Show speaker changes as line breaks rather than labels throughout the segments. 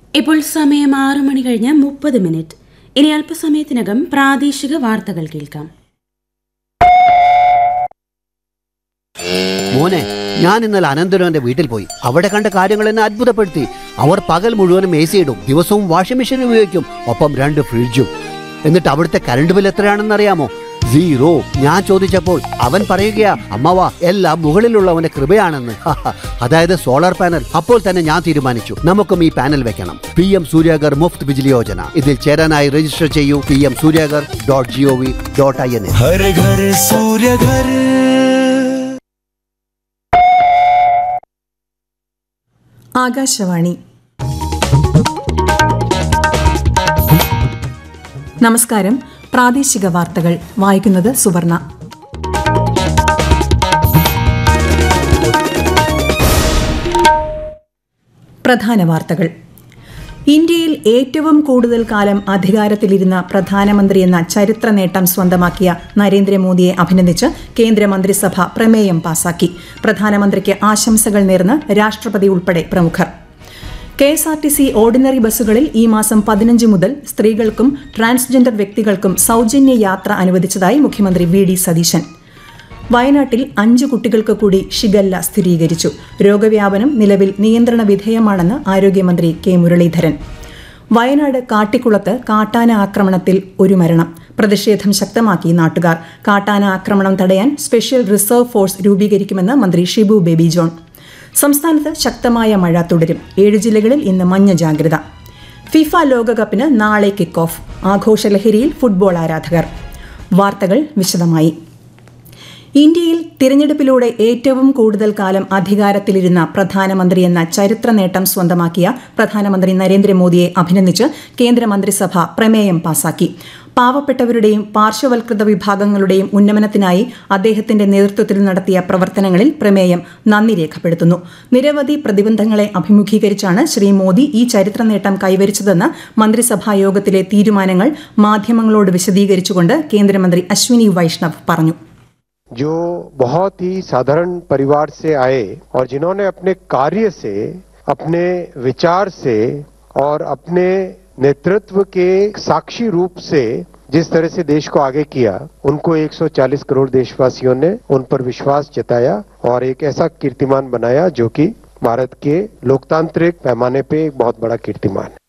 ഇപ്പോൾ സമയം ആറു മണി കഴിഞ്ഞ് മുപ്പത് മിനിറ്റ് ഇനി അല്പസമയത്തിനകം പ്രാദേശിക വാർത്തകൾ കേൾക്കാം
മോനെ ഞാൻ ഇന്നലെ അനന്തരവന്റെ വീട്ടിൽ പോയി അവിടെ കണ്ട കാര്യങ്ങൾ എന്നെ അത്ഭുതപ്പെടുത്തി അവർ പകൽ മുഴുവനും എ സി ഇടും ദിവസവും വാഷിംഗ് മെഷീൻ ഉപയോഗിക്കും ഒപ്പം രണ്ട് ഫ്രിഡ്ജും എന്നിട്ട് അവിടുത്തെ കറണ്ട് ബിൽ എത്രയാണെന്ന് അറിയാമോ സീറോ ഞാൻ ചോദിച്ചപ്പോൾ അവൻ പറയുകയാ അമ്മവാ എല്ലാം മുകളിലുള്ളവന്റെ കൃപയാണെന്ന് അതായത് സോളാർ പാനൽ അപ്പോൾ തന്നെ ഞാൻ തീരുമാനിച്ചു നമുക്കും ഈ പാനൽ വെക്കണം പി എം സൂര്യാഗർ മുഫ്ത് ബിജിലി യോജന ഇതിൽ ചേരാനായി രജിസ്റ്റർ ചെയ്യൂ P M സൂര്യാഗർ dot G O V dot I N A
हर घर सूर्य घर
ആകാശവാണി നമസ്കാരം പ്രാദേശിക വാർത്തകൾ വായിക്കുന്നത് സുവർണ പ്രധാന വാർത്തകൾ ഇന്ത്യയിൽ ഏറ്റവും കൂടുതൽ കാലം അധികാരത്തിലിരുന്ന പ്രധാനമന്ത്രി എന്ന ചരിത്ര നേട്ടം സ്വന്തമാക്കിയ നരേന്ദ്രമോദിയെ അഭിനന്ദിച്ച് കേന്ദ്രമന്ത്രിസഭ പ്രമേയം പാസാക്കി പ്രധാനമന്ത്രിക്ക് ആശംസകൾ നേർന്ന് രാഷ്ട്രപതി ഉൾപ്പെടെ പ്രമുഖർ K S R T C ordinary ബസ്സുകളിൽ ഈ മാസം പതിനഞ്ച് മുതൽ സ്ത്രീകൾക്കും ട്രാൻസ്ജെൻഡർ വ്യക്തികൾക്കും സൗജന്യ യാത്ര അനുവദിച്ചതായി മുഖ്യമന്ത്രി വി ഡി സതീശൻ വയനാട്ടിൽ അഞ്ച് കുട്ടികൾക്ക് കൂടി ഷിഗല്ല സ്ഥിരീകരിച്ചു രോഗവ്യാപനം നിലവിൽ നിയന്ത്രണ വിധേയമാണെന്ന് ആരോഗ്യമന്ത്രി കെ മുരളീധരൻ വയനാട് കാട്ടിക്കുളത്ത് കാട്ടാന ആക്രമണത്തിൽ ഒരു മരണം പ്രതിഷേധം ശക്തമാക്കി നാട്ടുകാർ കാട്ടാന ആക്രമണം തടയാൻ സ്പെഷ്യൽ റിസർവ് ഫോഴ്സ് രൂപീകരിക്കുമെന്ന് മന്ത്രി ഷിബു ബേബി ജോൺ സംസ്ഥാനത്ത് ശക്തമായ മഴ തുടരും ഏഴ് ജില്ലകളിൽ ഇന്ന് മഞ്ഞ ജാഗ്രത ഫിഫ ലോകകപ്പിന് നാളെ കിക്ക് ഓഫ് ആഘോഷലഹരിയിൽ ഫുട്ബോൾ ആരാധകർ വാർത്തകൾ വിശദമായി ഇന്ത്യയിൽ തിരഞ്ഞെടുപ്പിലൂടെ ഏറ്റവും കൂടുതൽ കാലം അധികാരത്തിലിരുന്ന പ്രധാനമന്ത്രി എന്ന ചരിത്ര നേട്ടം സ്വന്തമാക്കിയ പ്രധാനമന്ത്രി നരേന്ദ്രമോദിയെ അഭിനന്ദിച്ച് കേന്ദ്രമന്ത്രിസഭ പ്രമേയം പാസാക്കി പാവപ്പെട്ടവരുടെയും പാർശ്വവൽകൃത വിഭാഗങ്ങളുടെയും ഉന്നമനത്തിനായി അദ്ദേഹത്തിന്റെ നേതൃത്വത്തിൽ നടത്തിയ പ്രവർത്തനങ്ങളിൽ പ്രമേയം നന്ദി രേഖപ്പെടുത്തുന്നു നിരവധി പ്രതിബന്ധങ്ങളെ അഭിമുഖീകരിച്ചാണ് ശ്രീ മോദി ഈ ചരിത്ര നേട്ടം കൈവരിച്ചതെന്ന് മന്ത്രിസഭാ യോഗത്തിലെ തീരുമാനങ്ങൾ മാധ്യമങ്ങളോട് വിശദീകരിച്ചുകൊണ്ട് കേന്ദ്രമന്ത്രി അശ്വിനി വൈഷ്ണവ് പറഞ്ഞു
जो बहुत ही साधारण परिवार से आए और जिन्होंने अपने कार्य से अपने विचार से और अपने नेतृत्व के साक्षी रूप से जिस तरह से देश को आगे किया उनको 140 करोड़ देशवासियों ने उन पर विश्वास जताया और एक ऐसा कीर्तिमान बनाया जो कि भारत के लोकतांत्रिक पैमाने पे एक बहुत बड़ा कीर्तिमान है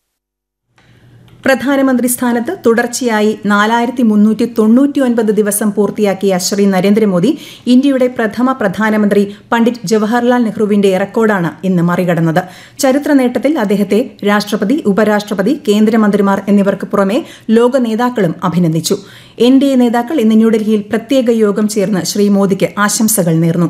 പ്രധാനമന്ത്രി സ്ഥാനത്ത് തുടർച്ചയായി നാലായിരത്തി മുന്നൂറ്റി തൊണ്ണൂറ്റി ഒൻപത് ദിവസം പൂർത്തിയാക്കിയ ശ്രീ നരേന്ദ്രമോദി ഇന്ത്യയുടെ പ്രഥമ പ്രധാനമന്ത്രി പണ്ഡിറ്റ് ജവഹർലാൽ നെഹ്റുവിന്റെ റെക്കോർഡാണ് ഇന്ന് മറികടന്നത് ചരിത്ര നേട്ടത്തിൽ അദ്ദേഹത്തെ രാഷ്ട്രപതി ഉപരാഷ്ട്രപതി കേന്ദ്രമന്ത്രിമാർ എന്നിവർക്ക് പുറമെ ലോക നേതാക്കളും അഭിനന്ദിച്ചു എൻ ഡി എ നേതാക്കൾ ഇന്ന് ന്യൂഡൽഹിയിൽ പ്രത്യേക യോഗം ചേർന്ന് ശ്രീ മോദിക്ക് ആശംസകൾ നേർന്നു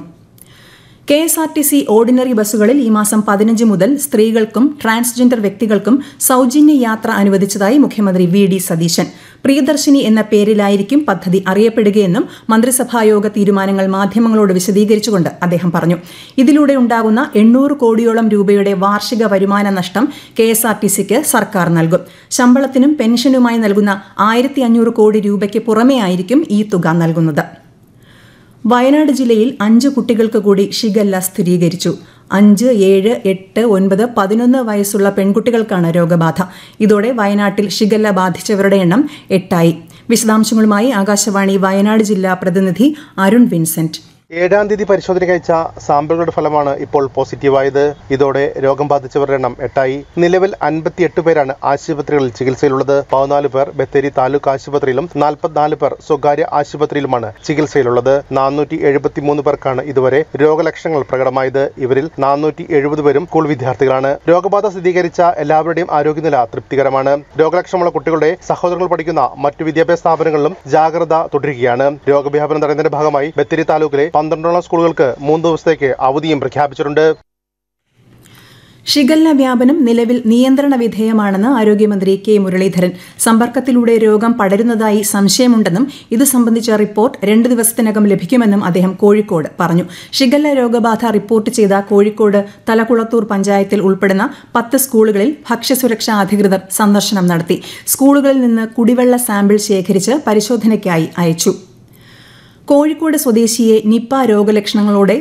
K S R T C ordinary ബസ്സുകളിൽ ഈ മാസം പതിനഞ്ച് മുതൽ സ്ത്രീകൾക്കും ട്രാൻസ്ജെൻഡർ വ്യക്തികൾക്കും സൗജന്യ യാത്ര അനുവദിച്ചതായി മുഖ്യമന്ത്രി വി ഡി സതീശൻ പ്രിയദർശിനി എന്ന പേരിലായിരിക്കും പദ്ധതി അറിയപ്പെടുകയെന്നും മന്ത്രിസഭായോഗ തീരുമാനങ്ങൾ മാധ്യമങ്ങളോട് വിശദീകരിച്ചുകൊണ്ട് അദ്ദേഹം പറഞ്ഞു ഇതിലൂടെ ഉണ്ടാകുന്ന എണ്ണൂറ് കോടിയോളം രൂപയുടെ വാർഷിക വരുമാന നഷ്ടം കെ എസ് ആർ ടി സിക്ക് സർക്കാർ നൽകും ശമ്പളത്തിനും പെൻഷനുമായി നൽകുന്ന ആയിരത്തി അഞ്ഞൂറ് കോടി രൂപയ്ക്ക് പുറമെ ആയിരിക്കും ഈ തുക നൽകുന്നത് വയനാട് ജില്ലയിൽ അഞ്ച് കുട്ടികൾക്ക് കൂടി ഷിഗല്ല സ്ഥിരീകരിച്ചു അഞ്ച് ഏഴ് എട്ട് ഒൻപത് പതിനൊന്ന് വയസ്സുള്ള പെൺകുട്ടികൾക്കാണ് രോഗബാധ ഇതോടെ വയനാട്ടിൽ ഷിഗല്ല ബാധിച്ചവരുടെ എണ്ണം എട്ടായി വിശദാംശങ്ങളുമായി ആകാശവാണി വയനാട് ജില്ലാ പ്രതിനിധി അരുൺ വിൻസെന്റ്
ഏഴാം തീയതി പരിശോധനയ്ക്ക് അയച്ച സാമ്പിളുകളുടെ ഫലമാണ് ഇപ്പോൾ പോസിറ്റീവായത് ഇതോടെ രോഗം ബാധിച്ചവരുടെ എണ്ണം എട്ടായി നിലവിൽ അൻപത്തിയെട്ട് പേരാണ് ആശുപത്രികളിൽ ചികിത്സയിലുള്ളത് പതിനാല് പേർ ബത്തേരി താലൂക്ക് ആശുപത്രിയിലും നാൽപ്പത്തിനാല് പേർ സ്വകാര്യ ആശുപത്രിയിലുമാണ് ചികിത്സയിലുള്ളത് നാനൂറ്റി എഴുപത്തിമൂന്ന് പേർക്കാണ് ഇതുവരെ രോഗലക്ഷണങ്ങൾ പ്രകടമായത് ഇവരിൽ നാനൂറ്റി എഴുപത് പേരും സ്കൂൾ വിദ്യാർത്ഥികളാണ് രോഗബാധ സ്ഥിരീകരിച്ച എല്ലാവരുടെയും ആരോഗ്യനില തൃപ്തികരമാണ് രോഗലക്ഷണമുള്ള കുട്ടികളുടെ സഹോദരങ്ങൾ പഠിക്കുന്ന മറ്റു വിദ്യാഭ്യാസ സ്ഥാപനങ്ങളിലും ജാഗ്രത തുടരുകയാണ് രോഗവ്യാപനം തടയുന്നതിന്റെ ഭാഗമായി ബത്തേരി താലൂക്കിലെ പന്ത്രണ്ടോളം സ്കൂളുകൾക്ക് മൂന്ന് ദിവസത്തേക്ക് അവധിയും പ്രഖ്യാപിച്ചിട്ടുണ്ട്
ഷിഗല്ല വ്യാപനം നിലവിൽ നിയന്ത്രണ വിധേയമാണെന്ന് ആരോഗ്യമന്ത്രി കെ മുരളീധരൻ സമ്പർക്കത്തിലൂടെ രോഗം പടരുന്നതായി സംശയമുണ്ടെന്നും ഇത് സംബന്ധിച്ച റിപ്പോർട്ട് രണ്ട് ദിവസത്തിനകം ലഭിക്കുമെന്നും അദ്ദേഹം കോഴിക്കോട് പറഞ്ഞു ഷിഗല്ല രോഗബാധ റിപ്പോർട്ട് ചെയ്ത കോഴിക്കോട് തലക്കുളത്തൂർ പഞ്ചായത്തിൽ ഉൾപ്പെടുന്ന പത്ത് സ്കൂളുകളിൽ ഭക്ഷ്യസുരക്ഷാ അധികൃതർ സന്ദർശനം നടത്തി സ്കൂളുകളിൽ നിന്ന് കുടിവെള്ള സാമ്പിൾ ശേഖരിച്ച് പരിശോധനയ്ക്കായി അയച്ചു കോഴിക്കോട് സ്വദേശിയെ നിപ്പ രോഗലക്ഷണങ്ങളോടെ